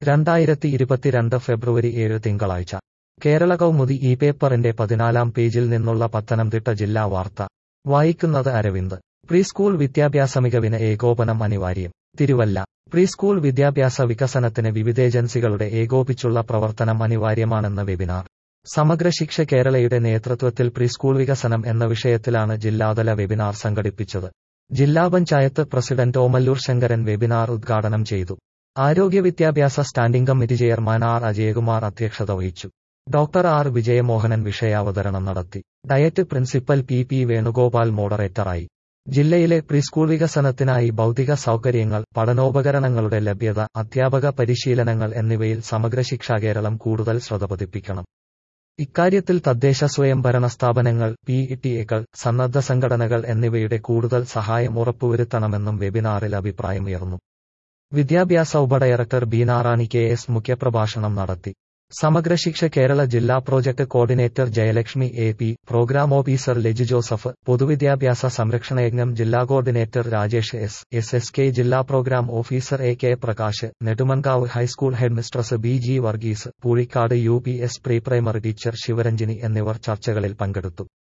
രണ്ടായിരത്തി ഇരുപത്തിരണ്ട് ഫെബ്രുവരി ഏഴ് തിങ്കളാഴ്ച കേരള കൗമുദി ഈ പേപ്പറിന്റെ പതിനാലാം പേജിൽ നിന്നുള്ള പത്തനംതിട്ട ജില്ലാ വാർത്ത വായിക്കുന്നത് അരവിന്ദ് പ്രീസ്കൂൾ വിദ്യാഭ്യാസ മികവിന് ഏകോപനം അനിവാര്യം തിരുവല്ല പ്രീസ്കൂൾ വിദ്യാഭ്യാസ വികസനത്തിന് വിവിധേജൻസികളുടെ ഏകോപിച്ചുള്ള പ്രവർത്തനം അനിവാര്യമാണെന്ന് വെബിനാർ സമഗ്ര ശിക്ഷ കേരളയുടെ നേതൃത്വത്തിൽ പ്രീസ്കൂൾ വികസനം എന്ന വിഷയത്തിലാണ് ജില്ലാതല വെബിനാർ സംഘടിപ്പിച്ചത് ജില്ലാ പഞ്ചായത്ത് പ്രസിഡന്റ് ഓമല്ലൂർ ശങ്കരൻ വെബിനാർ ഉദ്ഘാടനം ചെയ്തു ആരോഗ്യ വിദ്യാഭ്യാസ standing committee chairman R Ajayakumar അധ്യക്ഷത വഹിച്ചു ഡോക്ടർ ആർ വിജയമോഹനൻ വിഷയാവതരണം നടത്തി DIET principal P P Venugopal മോഡറേറ്ററായി ജില്ലയിലെ പ്രീസ്കൂൾ വികസനത്തിനായി ഭൗതിക സൗകര്യങ്ങൾ പഠനോപകരണങ്ങളുടെ ലഭ്യത അധ്യാപക പരിശീലനങ്ങൾ എന്നിവയിൽ സമഗ്ര ശിക്ഷാ കേരളം കൂടുതൽ ശ്രദ്ധ പതിപ്പിക്കണം ഇക്കാര്യത്തിൽ തദ്ദേശ സ്വയംഭരണ സ്ഥാപനങ്ങൾ പി ടി എകൾ സന്നദ്ധ സംഘടനകൾ എന്നിവയുടെ കൂടുതൽ സഹായം ഉറപ്പുവരുത്തണമെന്നും വെബിനാറിൽ അഭിപ്രായമുയർന്നു വിദ്യാഭ്യാസ ഉപഡയറക്ടർ ബി നാറാണി കെ എസ് മുഖ്യപ്രഭാഷണം നടത്തി സമഗ്ര ശിക്ഷ കേരള ജില്ലാ project coordinator Jayalakshmi A P programme officer Leju Joseph പൊതുവിദ്യാഭ്യാസ സംരക്ഷണയജ്ഞം ജില്ലാ coordinator Rajesh S S S K ജില്ലാ programme officer A K Prakash Nedumonkavu high school headmistress B G Varghese Poozhikkad U P S pre primary teacher Sivaranjini എന്നിവർ ചർച്ചകളിൽ പങ്കെടുത്തു